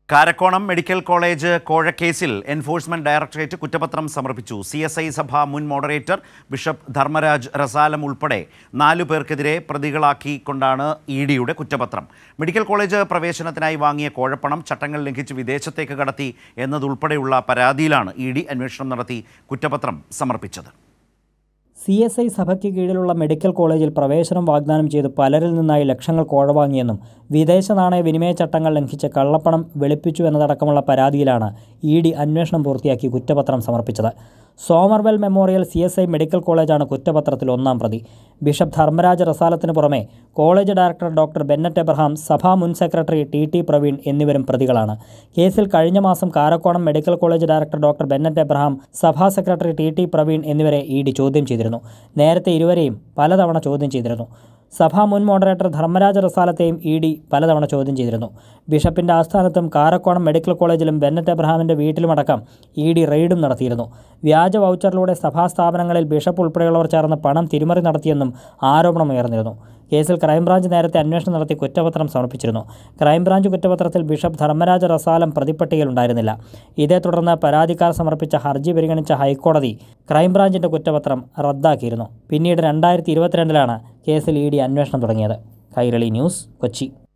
Karakonam medical college കോഴക്കേസിൽ enforcement directorate കുറ്റപത്രം സമർപ്പിച്ചു സി എസ് ഐ സഭ മുൻ മോഡറേറ്റർ ബിഷപ്പ് ധർമ്മരാജ് റസാലം ഉൾപ്പെടെ നാലു പേർക്കെതിരെ പ്രതികളാക്കിക്കൊണ്ടാണ് ഇ ഡിയുടെ കുറ്റപത്രം മെഡിക്കൽ കോളേജ് പ്രവേശനത്തിനായി വാങ്ങിയ കോഴപ്പണം ചട്ടങ്ങൾ ലംഘിച്ച് വിദേശത്തേക്ക് കടത്തി എന്നതുൾപ്പെടെയുള്ള പരാതിയിലാണ് ഇ ഡി അന്വേഷണം നടത്തി കുറ്റപത്രം സമർപ്പിച്ചത് സി എസ് ഐ സഭയ്ക്ക് കീഴിലുള്ള മെഡിക്കൽ കോളേജിൽ പ്രവേശനം വാഗ്ദാനം ചെയ്ത് പലരിൽ നിന്നായി ലക്ഷങ്ങൾ കോഴ വാങ്ങിയെന്നും വിദേശ നാണയ വിനിമയ ചട്ടങ്ങൾ ലംഘിച്ച് കള്ളപ്പണം വെളുപ്പിച്ചു എന്നതടക്കമുള്ള പരാതിയിലാണ് ഇ ഡി അന്വേഷണം പൂർത്തിയാക്കി കുറ്റപത്രം സമർപ്പിച്ചത് Somervell memorial C S I medical കോളേജാണ് കുറ്റപത്രത്തിൽ ഒന്നാം പ്രതി ബിഷപ്പ് ധർമ്മരാജ റസാലത്തിന് പുറമെ college director doctor Bennett Abraham സഭാ മുൻ സെക്രട്ടറി ടി ടി പ്രവീൺ എന്നിവരും പ്രതികളാണ് കേസിൽ കഴിഞ്ഞ മാസം Karakonam medical college director doctor Bennett Abraham സഭാ സെക്രട്ടറി ടി ടി പ്രവീൺ എന്നിവരെ ഇ ഡി ചോദ്യം ചെയ്തിരുന്നു നേരത്തെ ഇരുവരെയും പലതവണ ചോദ്യം ചെയ്തിരുന്നു സഭാ മുൻ മോഡറേറ്റർ ധർമ്മരാജ റസാലത്തെയും ഇ ഡി പലതവണ ചോദ്യം ചെയ്തിരുന്നു ബിഷപ്പിന്റെ ആസ്ഥാനത്തും കാരക്കോണം മെഡിക്കൽ കോളേജിലും ബെന്നറ്റ് എബ്രഹാമിന്റെ വീട്ടിലുമടക്കം ഇ ഡി റെയ്ഡും നടത്തിയിരുന്നു വ്യാജ വൗച്ചറിലൂടെ സഭാ സ്ഥാപനങ്ങളിൽ ബിഷപ്പ് ഉൾപ്പെടെയുള്ളവർ ചേർന്ന് പണം തിരിമറി നടത്തിയെന്നും ആരോപണമുയർന്നിരുന്നു കേസിൽ ക്രൈംബ്രാഞ്ച് നേരത്തെ അന്വേഷണം നടത്തി കുറ്റപത്രം സമർപ്പിച്ചിരുന്നു ക്രൈംബ്രാഞ്ച് കുറ്റപത്രത്തിൽ ബിഷപ്പ് ധർമ്മരാജ റസാലം പ്രതിപ്പട്ടികയിലുണ്ടായിരുന്നില്ല ഇതേ തുടർന്ന് പരാതിക്കാർ സമർപ്പിച്ച ഹർജി പരിഗണിച്ച ഹൈക്കോടതി ക്രൈംബ്രാഞ്ചിന്റെ കുറ്റപത്രം റദ്ദാക്കിയിരുന്നു പിന്നീട് രണ്ടായിരത്തി ഇരുപത്തിരണ്ടിലാണ് കേസിൽ ഇ ഡി അന്വേഷണം തുടങ്ങിയത് കൈരളി ന്യൂസ് കൊച്ചി